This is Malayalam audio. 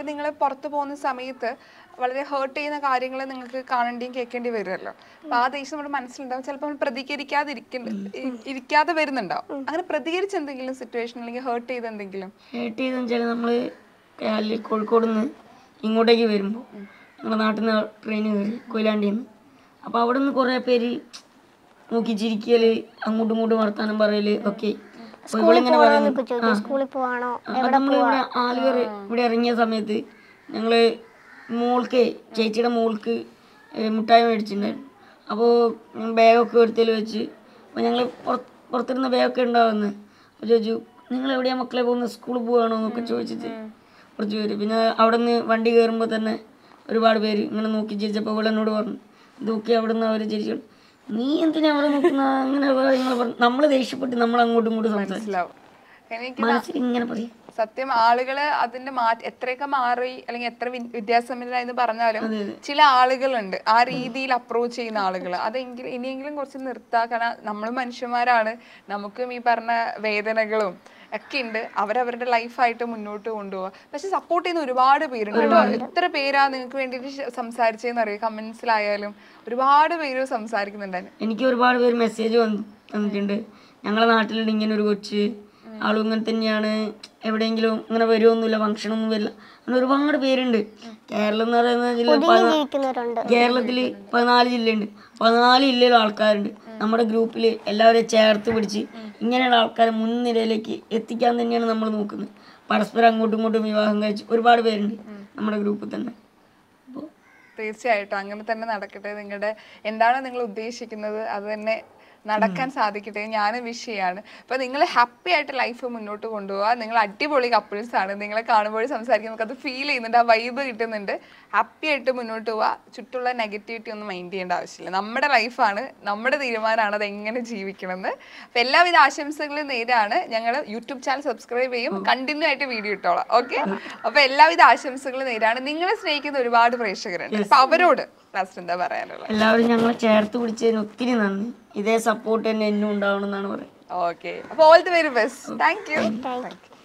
നിങ്ങൾ പുറത്തു പോകുന്ന സമയത്ത് വളരെ ഹേർട്ട് ചെയ്യുന്ന കാര്യങ്ങൾ നിങ്ങൾക്ക് കാണേണ്ടിയും കേൾക്കേണ്ടി വരുമല്ലോ അപ്പൊ ആ ദേഷ്യം നമ്മുടെ മനസ്സിലുണ്ടാവും ചിലപ്പോൾ നമ്മൾ പ്രതികരിക്കാതെ ഇരിക്കുന്ന ഇ- ഇരിക്കാതെ വരുന്നുണ്ടാവും അങ്ങനെ പ്രതികരിച്ച എന്തെങ്കിലും സിറ്റുവേഷൻ അല്ലെങ്കിൽ ഹേർട്ട് ചെയ്ത എന്തെങ്കിലും ഹേർട്ട് ചെയ്തെന്ന് വെച്ചാൽ നമ്മൾ കാലിൽ കോഴിക്കോട് നിന്ന് ഇങ്ങോട്ടേക്ക് വരുമ്പോൾ ഞങ്ങളുടെ നാട്ടിൽ നിന്ന് ട്രെയിൻ കയറി കൊയിലാണ്ടിയിൽ നിന്ന് അപ്പോൾ അവിടെ നിന്ന് കുറേ പേര് നോക്കി ചിരിക്കൽ അങ്ങോട്ടും ഇങ്ങോട്ടും വർത്താനം പറയൽ ഒക്കെ അപ്പോൾ ഇവളിങ്ങനെ പറയുന്നു ആ സ്കൂളിൽ പോവാണോ അത് നമ്മളിവിടെ ആലുവ ഇവിടെ ഇറങ്ങിയ സമയത്ത് ഞങ്ങൾ മോൾക്ക് ചേച്ചിയുടെ മോൾക്ക് ഏ, മിഠായി മേടിച്ചിട്ടുണ്ടായിരുന്നു അപ്പോൾ ബാഗൊക്കെ എടുത്തതിൽ വെച്ച് അപ്പോൾ ഞങ്ങൾ പുറത്തിരുന്ന ബാഗൊക്കെ ഉണ്ടാവുന്നത് അപ്പോൾ ചോദിച്ചു നിങ്ങൾ എവിടെയാണ് മക്കളെ പോകുന്നത് സ്കൂളിൽ പോവാണോ എന്നൊക്കെ ചോദിച്ചിട്ട് കുറച്ച് പേര് പിന്നെ അവിടെ നിന്ന് വണ്ടി കയറുമ്പോൾ തന്നെ ഒരുപാട് പേര് ഇങ്ങനെ നോക്കി ചിരിച്ചപ്പോൾ ഇവിടെ എന്നോട് പറഞ്ഞു നോക്കി അവിടെ നിന്ന് അവർ ചിരിച്ചു നീ എന്തിനാ അവിടെ നോക്കുന്ന അങ്ങനെ കാര്യങ്ങൾ പറഞ്ഞു നമ്മൾ ദേഷ്യപ്പെട്ട് നമ്മൾ അങ്ങോട്ടും ഇങ്ങോട്ടും സംസാരിച്ചു മനസ്സിലാവും എനിക്ക് മനസ്സിൽ ഇങ്ങനെ പറയും സത്യം ആളുകള് അതിന്റെ മാറ്റ എത്രയൊക്കെ മാറി അല്ലെങ്കിൽ എത്ര വി- വിദ്യാസമ്പന്നരായെന്ന് പറഞ്ഞാലും ചില ആളുകളുണ്ട് ആ രീതിയിൽ അപ്രോച്ച് ചെയ്യുന്ന ആളുകൾ അതെങ്കിലും ഇനിയെങ്കിലും കുറച്ച് നിർത്താ കാരണം നമ്മൾ മനുഷ്യന്മാരാണ് നമുക്കും ഈ പറഞ്ഞ വേദനകളും ഒക്കെ ഉണ്ട് അവരവരുടെ ലൈഫായിട്ട് മുന്നോട്ട് കൊണ്ടുപോകുക പക്ഷെ സപ്പോർട്ട് ചെയ്യുന്ന ഒരുപാട് പേരുണ്ട് കേട്ടോ എത്ര പേരാ നിങ്ങൾക്ക് വേണ്ടിയിട്ട് സംസാരിച്ചതെന്ന് അറിയാം കമന്റ്സിലായാലും ഒരുപാട് പേര് സംസാരിക്കുന്നുണ്ടായിരുന്നു എനിക്ക് ഒരുപാട് പേര് മെസ്സേജ് വന്നിട്ടുണ്ട് ഞങ്ങളെ നാട്ടിലുണ്ട് ഇങ്ങനെ ഒരു കൊച്ച് ആളും ഇങ്ങനെ തന്നെയാണ് എവിടെയെങ്കിലും ഇങ്ങനെ വരുമൊന്നുമില്ല ഫംഗ്ഷനൊന്നും വരില്ല അങ്ങനെ ഒരുപാട് പേരുണ്ട് കേരളം എന്ന് പറയുന്ന ജില്ല പതിനാ- ജീവിക്കുന്നവരുണ്ട് കേരളത്തിൽ പതിനാല് ജില്ലയുണ്ട് പതിനാല് ജില്ലയിലും ആൾക്കാരുണ്ട് നമ്മുടെ ഗ്രൂപ്പിൽ എല്ലാവരെയും ചേർത്ത് പിടിച്ച് ഇങ്ങനെയുള്ള ആൾക്കാരെ മുൻനിരയിലേക്ക് എത്തിക്കാൻ തന്നെയാണ് നമ്മൾ നോക്കുന്നത് പരസ്പരം അങ്ങോട്ടും ഇങ്ങോട്ടും വിവാഹം കഴിച്ച് ഒരുപാട് പേരുണ്ട് നമ്മുടെ ഗ്രൂപ്പിൽ തന്നെ അപ്പോൾ തീർച്ചയായിട്ടും അങ്ങനെ തന്നെ നടക്കട്ടെ നിങ്ങളുടെ എന്താണോ നിങ്ങൾ ഉദ്ദേശിക്കുന്നത് അത് തന്നെ നടക്കാൻ സാധിക്കട്ടെ ഞാൻ വിഷ് ചെയ്യാണ് അപ്പൊ നിങ്ങൾ ഹാപ്പി ആയിട്ട് ലൈഫ് മുന്നോട്ട് കൊണ്ടുപോകുക നിങ്ങൾ അടിപൊളി കപ്പിൾസ് ആണ് നിങ്ങളെ കാണുമ്പോൾ സംസാരിക്കുമ്പോൾ നമുക്ക് അത് ഫീൽ ചെയ്യുന്നുണ്ട് ആ വൈബ് കിട്ടുന്നുണ്ട് ഹാപ്പി ആയിട്ട് മുന്നോട്ട് പോവുക ചുറ്റുള്ള നെഗറ്റിവിറ്റി ഒന്നും മൈൻഡ് ചെയ്യേണ്ട ആവശ്യമില്ല നമ്മുടെ ലൈഫാണ് നമ്മുടെ തീരുമാനമാണ് അത് എങ്ങനെ ജീവിക്കണമെന്ന് അപ്പൊ എല്ലാവിധ ആശംസകളും നേരാണ് ഞങ്ങൾ യൂട്യൂബ് ചാനൽ സബ്സ്ക്രൈബ് ചെയ്യും കണ്ടിന്യൂ ആയിട്ട് വീഡിയോ ഇട്ടോളാം ഓക്കെ അപ്പൊ എല്ലാവിധ ആശംസകളും നേരാണ് നിങ്ങളെ സ്നേഹിക്കുന്ന ഒരുപാട് പ്രേക്ഷകരുണ്ട് അപ്പൊ അവരോട് ലാസ്റ്റ് എന്താ പറയാനുള്ളത് എല്ലാവരും ഞങ്ങളെ ചേർത്ത് പിടിച്ചതിന് ഒത്തിരി നന്ദി ഇതേ സപ്പോർട്ട് തന്നെ എന്നും ഉണ്ടാവണം എന്നാണ് പറയുന്നത് ഓക്കെ അപ്പൊ all the very best thank you thank U